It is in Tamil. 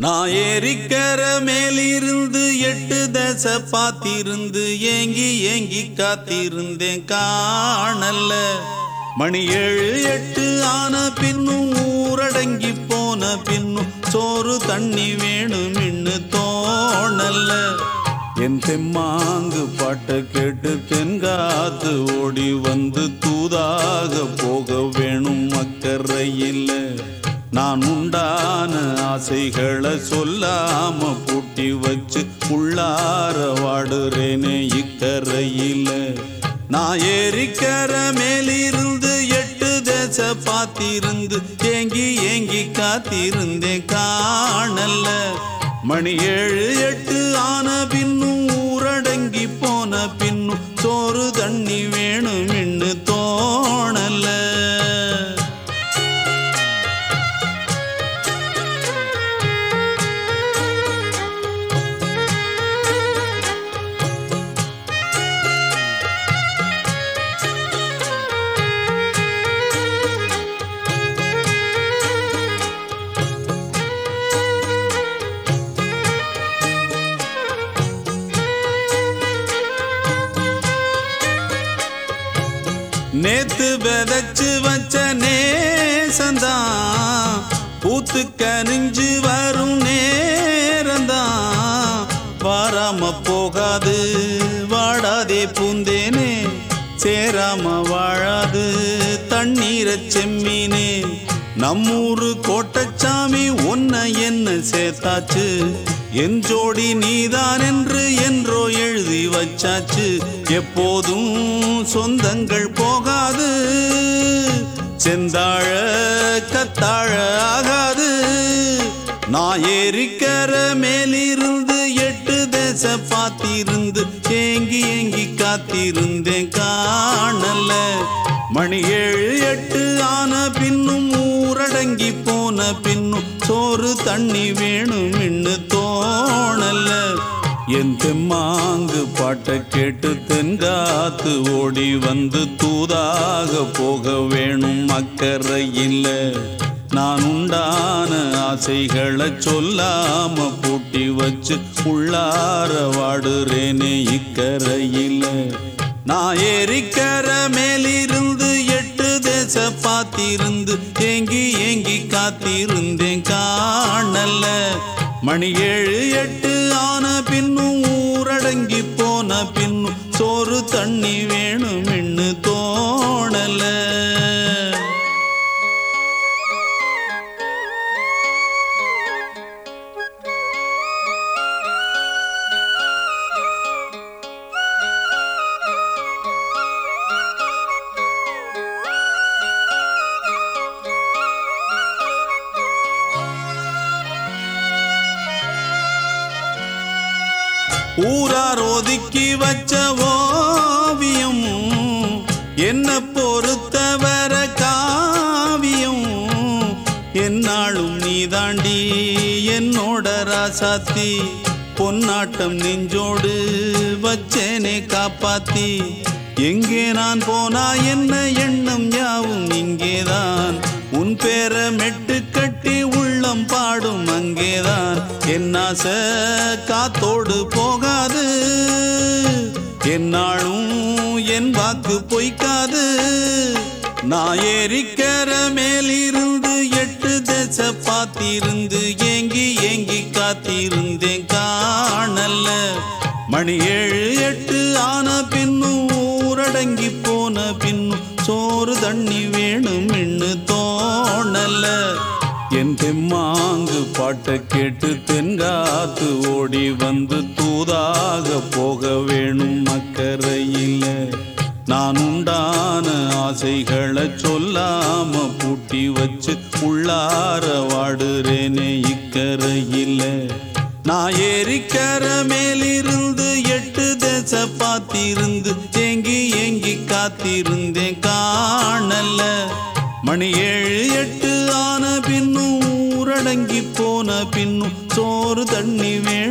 நான் ஏரிக்கர மேலிருந்து எட்டு தச பாத்திருந்து ஏங்கி ஏங்கி காத்திருந்தேன் காணல்ல மணி ஏழு எட்டு ஆன பின்னும் ஊரடங்கி போன பின்னும் சோறு தண்ணி வேணும் இன்னு தோணல்ல என் தெம்மாங்கு பாட்டை கேட்டு தென்காத்து ஓடி வந்து தூதாக போக வேணும் அக்கறையில் நான் உண்டான ஆசைகளை சொல்லாம பூட்டி வச்சு உள்ளார வாடுறேனே இக்கரையில நான் ஏரிக்கர மேலிருந்து எட்டு தேச பாத்திருந்து ஏங்கி ஏங்கி காத்திருந்தேன் காணல்ல மணி ஏழு எட்டு ஆன பின்னும் ஊரடங்கி போன பின்னும் சோறு தண்ணி வேணும் இன்னு தோணல நேத்து விதைச்சு வச்ச நேசந்தான் பூத்து கனிஞ்சு வரும் நேரந்தான் வாராம போகாது வாடாதே பூந்தேனே சேராம வாழாது தண்ணீரை செம்மீனே நம்மூரு கோட்டச்சாமி உன்னை என்ன சேர்த்தாச்சு என் ஜோடி நீதான் என்று என்றோ எழுதி வச்சாச்சு எப்போதும் சொந்தங்கள் போகாது செந்தாழ கத்தாழ ஆகாது நான் ஏரிக்கர மேலிருந்து எட்டு தேச பாத்திருந்து ஏங்கி ஏங்கி காத்திருந்தேன் காணல மணி ஏழு எட்டு ஆன பின்னும் ஊரடங்கி போன பின்னும் சோறு தண்ணி வேணும் இன்னு தோணல என் தெம்மாங்கு பாட்டை கேட்டு தென்காத்து ஓடி வந்து தூதாக போக வேணும் அக்கறையில் நான் உண்டான ஆசைகளை சொல்லாம பூட்டி வச்சு உள்ளார வாடுறேனே இக்கரையில் நான் ஏரிக்கர மேலிருந்து எட்டு தேச பாத்திருந்து ஏங்கி ஏங்கி காத்திருந்தேன் காணல்ல மணி ஏழு எட்டு ஆன பின்னும் ஊரடங்கி போன பின்னும் சோறு தண்ணி வேணும் இன்னு தோணல ஊரார் ஒதுக்கி வச்ச ஓவியம் என்ன பொறுத்தவர காவியம் என்னாலும் நீதாண்டி என்னோட ராசாத்தி பொன்னாட்டம் நெஞ்சோடு வச்சேனே காப்பாத்தி எங்கே நான் போனா என்ன எண்ணம் யாவும் இங்கேதான் உன் பேர மெட்டு கட்டி உள்ளம் பாடும் அங்கேதான் என் ஆசை காத்தோடு போகாது என்னாலும் என் வாக்கு பொய்க்காது நான் ஏரிக்கர மேலிருந்து எட்டு தேச பாத்திருந்து ஏங்கி ஏங்கி காத்திருந்தேன் காணல்ல மணி ஏழு எட்டு ஆன பின்னும் ஊரடங்கி போன பின்னும் சோறு தண்ணி வேணும் இன்னு தோணல என் தெம்மாங்கு பாட்டை கேட்டு தென்காத்து ஓடி வந்து தூதாக போக வேணும் அக்கறையில் நான் உண்டான ஆசைகளை சொல்லாம பூட்டி வச்சு உள்ளார வாடுறேனே இக்கரையில் நான் ஏரிக்கர மேலிருந்து எட்டு தேச பாத்திருந்து ஏங்கி ஏங்கி காத்திருந்தேன் காணல்ல மணி ஏழு எட்டு ஆன பின்னும் ஊரடங்கி போன பின்னும் சோறு தண்ணி வே